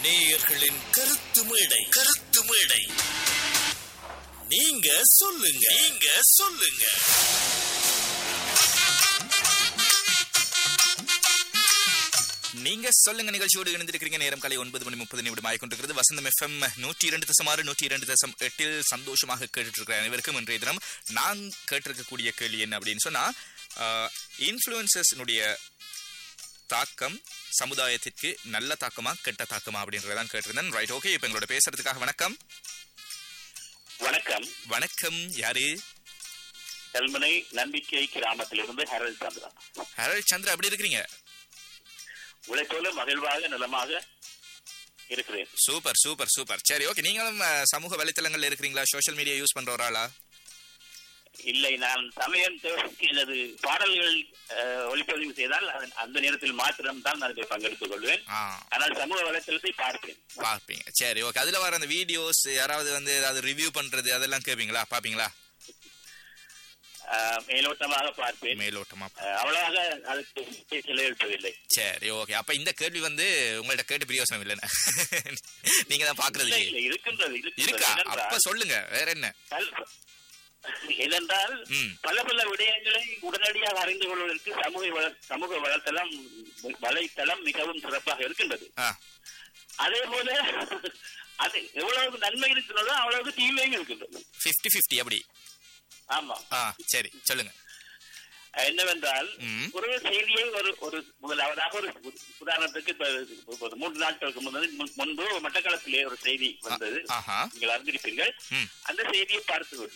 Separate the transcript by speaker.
Speaker 1: நேயர்களின் கருத்து மேடை கருத்து மேடை நீங்க சொல்லுங்க நீங்க சொல்லுங்க
Speaker 2: நீங்க சொல்லுங்க நிகழ்ச்சியோடு இணைந்திருக்கிறீங்க நேரம் காலை ஒன்பது மணி முப்பது நிமிடம் ஆகிக்கொண்டிருக்கிறது வசந்தம் எஃப்எம் நூற்றி இரண்டு தசம் ஆறு நூற்றி இரண்டு தசம் எட்டில் சந்தோஷமாக கேட்டுட்டு இருக்கிற அனைவருக்கும் இன்றைய தினம் நான் கேட்டிருக்கக்கூடிய கேள்வி என்ன அப்படின்னு சொன்னா இன்ஃபுளுசர்ஸ்னுடைய தாக்கம் சமுதாயத்திற்கு நல்ல தாக்கமா கெட்ட தாக்கமா அப்படின்றதான் கேட்டிருந்தேன் ரைட் ஓகே இப்போ எங்களோட பேசுறதுக்காக வணக்கம்
Speaker 3: வணக்கம்
Speaker 2: வணக்கம் யாரு
Speaker 3: கல்முனை நம்பிக்கை கிராமத்திலிருந்து ஹரல் சந்திரா
Speaker 2: ஹரல் சந்திரா எப்படி இருக்கிறீங்க
Speaker 3: உங்களை போல மகிழ்வாக நலமாக இருக்கிறேன்
Speaker 2: சூப்பர் சூப்பர் சூப்பர் சரி ஓகே நீங்களும் அஹ், சமூக வலைத்தளங்கள்ல இருக்கிறீங்களா சோஷியல் மீடியா யூஸ் பண்ற ஒரு ஆளா
Speaker 3: இல்லை நான் சமயம் தேவைக்கு எனது பாடல்கள் அஹ், ஒளிப்பதிவு செய்தால் அதன்- அந்த நேரத்தில் மாத்திரம் தான் நான் இதில் பங்கெடுத்துக் கொள்வேன்
Speaker 2: ஆ
Speaker 3: ஆனால் சமூக வலைத்தளத்தை பார்ப்பேன்
Speaker 2: பார்ப்பீங்க சரி ஓகே அதுல வர அந்த வீடியோஸ் யாராவது வந்து ஏதாவது ரிவ்யூ பண்றது அதெல்லாம் கேட்பீங்களா பாப்பீங்களா
Speaker 3: அஹ், மேலோட்டமாக பார்ப்பேன்
Speaker 2: மேலோட்டமா
Speaker 3: அஹ், அவ்வளவாக அதுக்கு செலவழிப்பதில்லை
Speaker 2: சரி ஓகே அப்ப இந்த கேள்வி வந்து உங்கள்ட்ட கேட்டு பிரயோசனம் இல்லைன்னு நீங்க தான் பாக்குறது
Speaker 3: இல்லை,
Speaker 2: இல்லையே
Speaker 3: இல்லை, இருக்கின்றது இருக்கின்றது.
Speaker 2: இருக்கா
Speaker 3: ஏனென்றால்
Speaker 2: அப்ப சொல்லுங்க வேற என்ன
Speaker 3: பல- ஏனென்றால்
Speaker 2: ம்.
Speaker 3: பல பல விடயங்களை உடனடியாக அறிந்து கொள்வதற்கு சமூக வள- சமூக வலைத்தளம் வலைத்தளம் மிகவும் சிறப்பாக இருக்கின்றது
Speaker 2: ஆ
Speaker 3: அதே போல அது எவ்வளவு நன்மை இருக்கிறதோ அவ்வளவு தீமையும் இருக்கின்றது
Speaker 2: பிப்டி பிப்டி அப்படி
Speaker 3: ஆமா
Speaker 2: ஆ சரி சொல்லுங்க
Speaker 3: என்னவென்றால்
Speaker 2: ம்.
Speaker 3: ஒரு செய்தியை ஒரு ஒரு முதலாவதாக ஒரு உ- உதாரணத்துக்கு இப்ப ஒரு மூன்று நாட்களுக்கு முன்பு முன்பு மட்டக்களப்பிலே ஒரு செய்தி வந்தது
Speaker 2: ஆஹா
Speaker 3: நீங்கள் அறிந்திருப்பீர்கள்
Speaker 2: ம்
Speaker 3: அந்த செய்தியை பார்த்து விட்டு